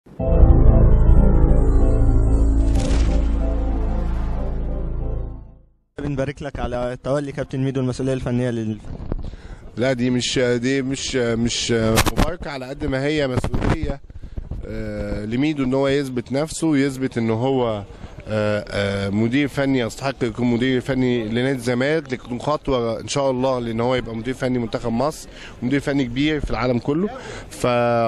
بنبارك لك على تولي كابتن ميدو المسؤوليه الفنيه لل لا دي مش دي مش مش مباركه على قد ما هي مسؤوليه آه، لميدو ان هو يثبت نفسه ويثبت ان هو آه، آه، مدير فني يستحق يكون مدير فني لنادي الزمالك لكن خطوه ان شاء الله لان هو يبقى مدير فني منتخب مصر ومدير فني كبير في العالم كله ف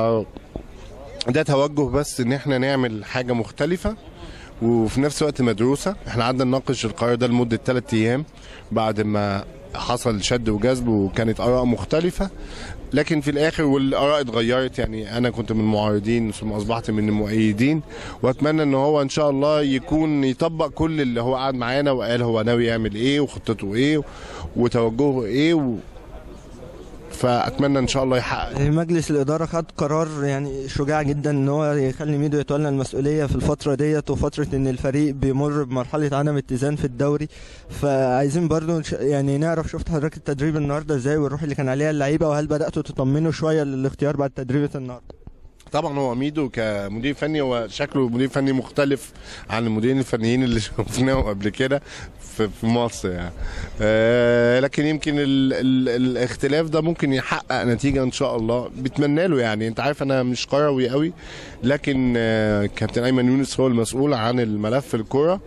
ده توجه بس ان احنا نعمل حاجه مختلفه وفي نفس الوقت مدروسه احنا قعدنا نناقش القرار ده لمده ثلاث ايام بعد ما حصل شد وجذب وكانت اراء مختلفه لكن في الاخر والاراء اتغيرت يعني انا كنت من المعارضين ثم اصبحت من المؤيدين واتمنى ان هو ان شاء الله يكون يطبق كل اللي هو قعد معانا وقال هو ناوي يعمل ايه وخطته ايه وتوجهه ايه و... فاتمنى ان شاء الله يحقق مجلس الاداره خد قرار يعني شجاع جدا ان هو يخلي ميدو يتولى المسؤوليه في الفتره ديت وفتره ان الفريق بيمر بمرحله عدم اتزان في الدوري فعايزين برضو نش- يعني نعرف شفت حضرتك التدريب النهارده ازاي والروح اللي كان عليها اللعيبه وهل بداتوا تطمنوا شويه للاختيار بعد تدريبه النهارده طبعا هو ميدو كمدير فني هو شكله مدير فني مختلف عن المديرين الفنيين اللي شفناهم قبل كده في في مصر يعني آه لكن يمكن ال ال الاختلاف ده ممكن يحقق نتيجه ان شاء الله بتمنى له يعني انت عارف انا مش كروي قوي لكن آه كابتن ايمن يونس هو المسؤول عن الملف الكره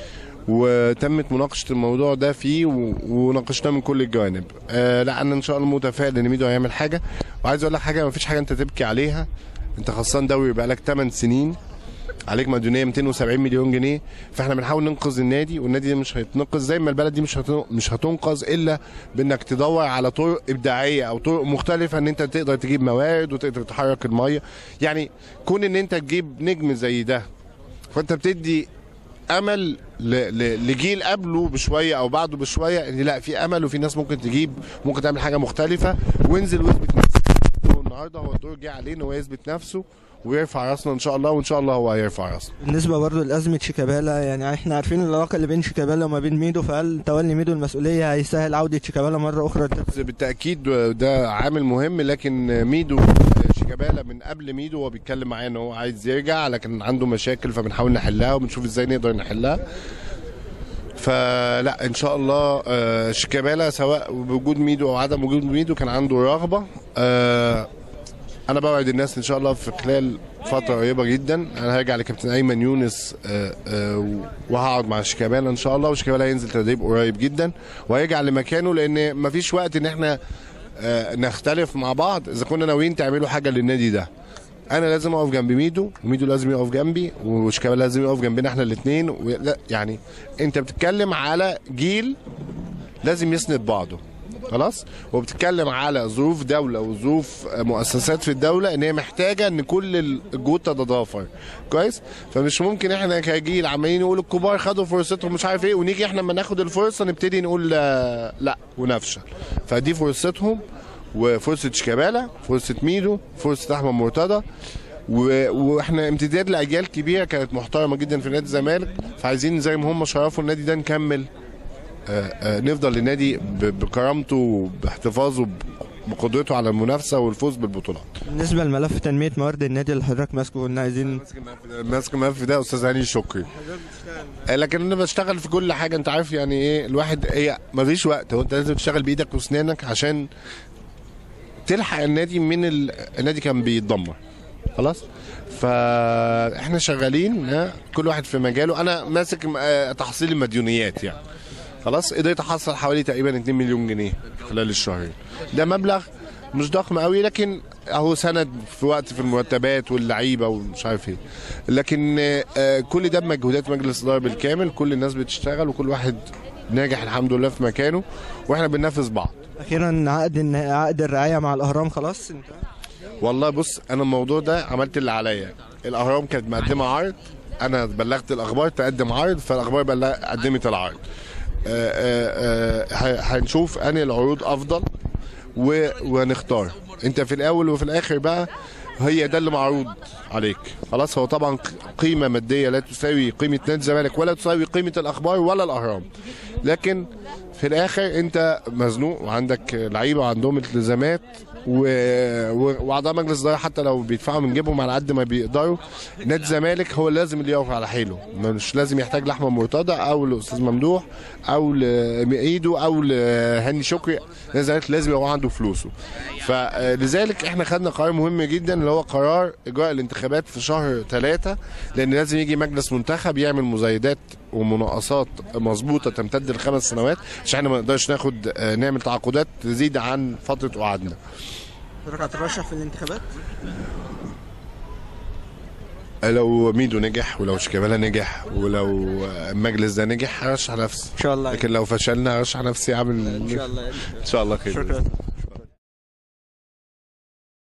وتمت مناقشه الموضوع ده فيه و- وناقشناه من كل الجوانب آه لا انا ان شاء الله متفائل ان ميدو هيعمل حاجه وعايز اقول لك حاجه ما فيش حاجه انت تبكي عليها انت خلصان دوري بقالك 8 سنين عليك مديونيه 270 مليون جنيه فاحنا بنحاول ننقذ النادي والنادي ده مش هيتنقذ زي ما البلد دي مش هتن- مش هتنقذ الا بانك تدور على طرق ابداعيه او طرق مختلفه ان انت تقدر تجيب موارد وتقدر تحرك الميه يعني كون ان انت تجيب نجم زي ده فانت بتدي امل ل- ل- لجيل قبله بشويه او بعده بشويه ان لا في امل وفي ناس ممكن تجيب ممكن تعمل حاجه مختلفه وانزل واثبت نفسك النهارده هو الدور جه عليه ان هو يثبت نفسه ويرفع راسنا ان شاء الله وان شاء الله هو هيرفع راسنا بالنسبه برضو لازمه شيكابالا يعني احنا عارفين العلاقه اللي بين شيكابالا وما بين ميدو فهل تولي ميدو المسؤوليه هيسهل عوده شيكابالا مره اخرى بس بالتاكيد ده عامل مهم لكن ميدو شيكابالا من قبل ميدو هو بيتكلم معايا ان هو عايز يرجع لكن عنده مشاكل فبنحاول نحلها وبنشوف ازاي نقدر نحلها فلا ان شاء الله آه، شيكابالا سواء بوجود ميدو او عدم وجود ميدو كان عنده رغبه آه، انا بوعد الناس ان شاء الله في خلال فتره قريبه جدا انا هرجع لكابتن ايمن يونس آه، آه، وهقعد مع شيكابالا ان شاء الله وشيكابالا هينزل تدريب قريب جدا وهيرجع لمكانه لان مفيش وقت ان احنا آه، نختلف مع بعض اذا كنا ناويين تعملوا حاجه للنادي ده انا لازم اقف جنب ميدو وميدو لازم يقف جنبي وشيكابالا لازم يقف جنبنا احنا الاثنين يعني انت بتتكلم على جيل لازم يسند بعضه خلاص وبتتكلم على ظروف دولة وظروف مؤسسات في الدولة ان هي محتاجة ان كل الجهود تتضافر كويس فمش ممكن احنا كجيل عمالين نقول الكبار خدوا فرصتهم مش عارف ايه ونيجي احنا لما ناخد الفرصة نبتدي نقول لا, لا ونفشل فدي فرصتهم وفرصة شيكابالا فرصة ميدو فرصة احمد مرتضى و... واحنا امتداد لاجيال كبيره كانت محترمه جدا في نادي الزمالك فعايزين زي ما هم شرفوا النادي ده نكمل آه، آه، نفضل النادي ب- بكرامته وباحتفاظه ب- بقدرته على المنافسه والفوز بالبطولات. بالنسبه لملف تنميه موارد النادي اللي حضرتك ماسكه قلنا عايزين ماسك الملف ده استاذ هاني شكري. آه، لكن انا بشتغل في كل حاجه انت عارف يعني ايه الواحد هي مفيش وقت هو انت لازم تشتغل بايدك واسنانك عشان تلحق النادي من ال... النادي كان بيتدمر خلاص فاحنا شغالين ها، كل واحد في مجاله انا ماسك آه، تحصيل المديونيات يعني خلاص قدرت احصل حوالي تقريبا 2 مليون جنيه خلال الشهرين ده مبلغ مش ضخم قوي لكن اهو سند في وقت في المرتبات واللعيبه ومش عارف ايه لكن آه، آه، كل ده بمجهودات مجلس الاداره بالكامل كل الناس بتشتغل وكل واحد ناجح الحمد لله في مكانه واحنا بننافس بعض اخيرا عقد الن- عقد الرعايه مع الاهرام خلاص انت والله بص انا الموضوع ده عملت اللي عليا الاهرام كانت مقدمه عرض انا بلغت الاخبار تقدم عرض فالاخبار بلغ قدمت العرض آه، آه، آه، ه- هنشوف انهي العروض افضل و- ونختار انت في الاول وفي الاخر بقى هي ده اللي معروض عليك خلاص هو طبعا ق- قيمه ماديه لا تساوي قيمه نادي الزمالك ولا تساوي قيمه الاخبار ولا الاهرام لكن في الاخر انت مزنوق وعندك لعيبه وعندهم التزامات و... و... واعضاء مجلس الاداره حتى لو بيدفعوا من جيبهم على قد ما بيقدروا نادي الزمالك هو لازم اللي يقف على حيله مش لازم يحتاج لاحمد مرتضى او لاستاذ ممدوح او لايدو او لهاني شكري نادي الزمالك لازم يبقى عنده فلوسه فلذلك احنا خدنا قرار مهم جدا اللي هو قرار اجراء الانتخابات في شهر ثلاثة لان لازم يجي مجلس منتخب يعمل مزايدات ومناقصات مظبوطه تمتد لخمس سنوات عشان احنا ما نقدرش ناخد آه، نعمل تعاقدات تزيد عن فتره وعدنا حضرتك هترشح في الانتخابات؟ لو ميدو نجح ولو شيكابالا نجح ولو المجلس ده نجح هرشح نفسي ان شاء الله لكن لو فشلنا هرشح نفسي اعمل ان شاء الله ان شاء الله خير شكرا